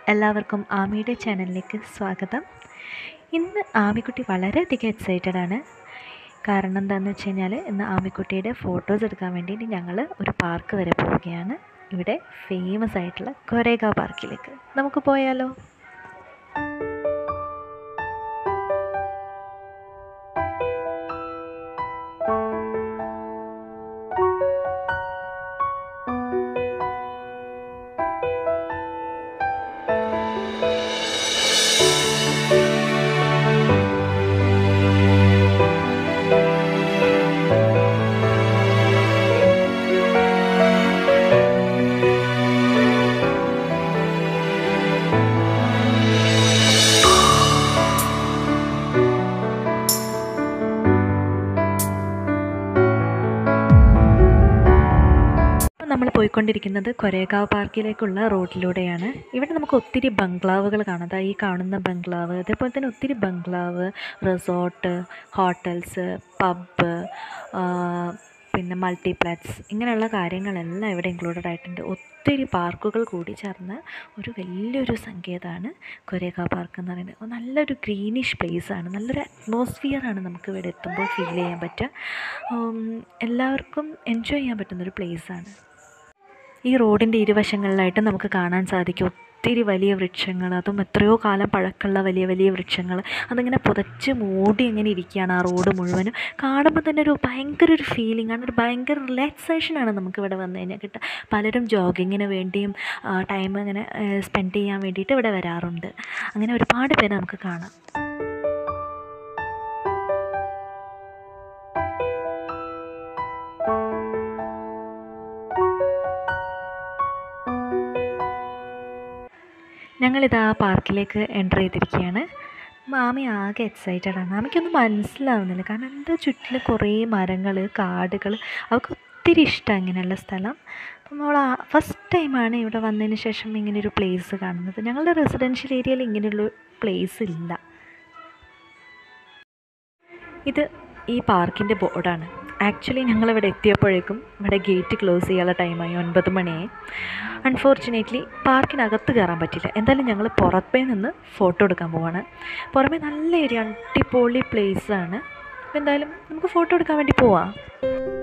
എല്ലാവർക്കും ആമിയുടെ ചാനലിലേക്ക് സ്വാഗതം ഇന്ന് ആമിക്കുട്ടി വളരെയധികം എക്സൈറ്റഡ് ആണ് കാരണം എന്താണെന്ന് വെച്ച് കഴിഞ്ഞാൽ ഇന്ന് ആമിക്കുട്ടിയുടെ ഫോട്ടോസ് എടുക്കാൻ വേണ്ടിയിട്ട് ഞങ്ങൾ ഒരു പാർക്ക് വരെ പോവുകയാണ് ഇവിടെ ഫേമസ് ആയിട്ടുള്ള കൊരേഗ പാർക്കിലേക്ക് നമുക്ക് പോയാലോ ഇപ്പോൾ നമ്മൾ പോയിക്കൊണ്ടിരിക്കുന്നത് കൊരേഗാവ് പാർക്കിലേക്കുള്ള റോഡിലൂടെയാണ് ഇവിടെ നമുക്ക് ഒത്തിരി ബംഗ്ലാവുകൾ കാണാം ദാ ഈ കാണുന്ന ബംഗ്ലാവ് അതേപോലെ തന്നെ ഒത്തിരി ബംഗ്ലാവ് റിസോർട്ട് ഹോട്ടൽസ് പബ്ബ് പിന്നെ മൾട്ടിപ്ലക്സ് ഇങ്ങനെയുള്ള കാര്യങ്ങളെല്ലാം ഇവിടെ ഇൻക്ലൂഡഡ് ആയിട്ടുണ്ട് ഒത്തിരി പാർക്കുകൾ കൂടി ചേർന്ന ഒരു വലിയൊരു സങ്കേതമാണ് കൊരേഗാവ് പാർക്ക് എന്ന് പറയുന്നത് നല്ലൊരു ഗ്രീനിഷ് പ്ലേസ് ആണ് നല്ലൊരു അറ്റ്മോസ്ഫിയർ ആണ് നമുക്ക് ഇവിടെ എത്തുമ്പോൾ ഫീൽ ചെയ്യാൻ പറ്റുക ഉം, എല്ലാവർക്കും എൻജോയ് ചെയ്യാൻ പറ്റുന്നൊരു പ്ലേസ് ആണ് ഈ റോഡിൻ്റെ ഇരുവശങ്ങളിലായിട്ട് നമുക്ക് കാണാൻ സാധിക്കും ഒത്തിരി വലിയ വൃക്ഷങ്ങൾ അതും എത്രയോ കാലം പഴക്കമുള്ള വലിയ വലിയ വൃക്ഷങ്ങൾ അതിങ്ങനെ പുതച്ച് മൂടി ഇങ്ങനെ ഇരിക്കുകയാണ് ആ റോഡ് മുഴുവനും കാണുമ്പോൾ തന്നെ ഒരു ഭയങ്കര ഒരു ഫീലിംഗ് ആണ് ഒരു ഭയങ്കര റിലാക്സേഷനാണ് നമുക്ക് ഇവിടെ വന്നു കഴിഞ്ഞാൽ കിട്ടുക പലരും ജോഗിങ്ങിന് വേണ്ടിയും ടൈം ഇങ്ങനെ സ്പെൻഡ് ചെയ്യാൻ വേണ്ടിയിട്ട് ഇവിടെ വരാറുണ്ട് അങ്ങനെ ഒരുപാട് പേരെ നമുക്ക് കാണാം ഞങ്ങളിതാ പാർക്കിലേക്ക് എൻ്റർ ചെയ്തിരിക്കുകയാണ് മാമി ആകെ എക്സൈറ്റഡ് ആണ് മാമിക്കൊന്നും മനസ്സിലാവുന്നില്ല കാരണം എൻ്റെ ചുറ്റിൽ കുറേ മരങ്ങൾ കാടുകൾ അവൾക്ക് ഒത്തിരി ഇഷ്ടമാണ് ഇങ്ങനെയുള്ള സ്ഥലം അപ്പം നമ്മൾ ഫസ്റ്റ് ടൈമാണ് ഇവിടെ വന്നതിന് ശേഷം ഇങ്ങനെ ഒരു പ്ലേസ് കാണുന്നത് ഞങ്ങളുടെ റെസിഡൻഷ്യൽ ഏരിയയിൽ ഇങ്ങനെയുള്ള പ്ലേസ് ഇല്ല ഇത് ഈ പാർക്കിൻ്റെ ബോർഡാണ് ആക്ച്വലി ഞങ്ങളിവിടെ എത്തിയപ്പോഴേക്കും ഇവിടെ ഗേറ്റ് ക്ലോസ് ചെയ്യാനുള്ള ടൈമായി ഒൻപത് മണിയായി അൺഫോർച്ചുനേറ്റ്ലി പാർക്കിനകത്ത് കയറാൻ പറ്റില്ല എന്തായാലും ഞങ്ങൾ പുറമേ നിന്ന് ഫോട്ടോ എടുക്കാൻ പോവാണ് പുറമേ നല്ല ഏരിയ അടിപൊളി പ്ലേസ് ആണ് അപ്പോൾ എന്തായാലും നമുക്ക് ഫോട്ടോ എടുക്കാൻ വേണ്ടി പോവാം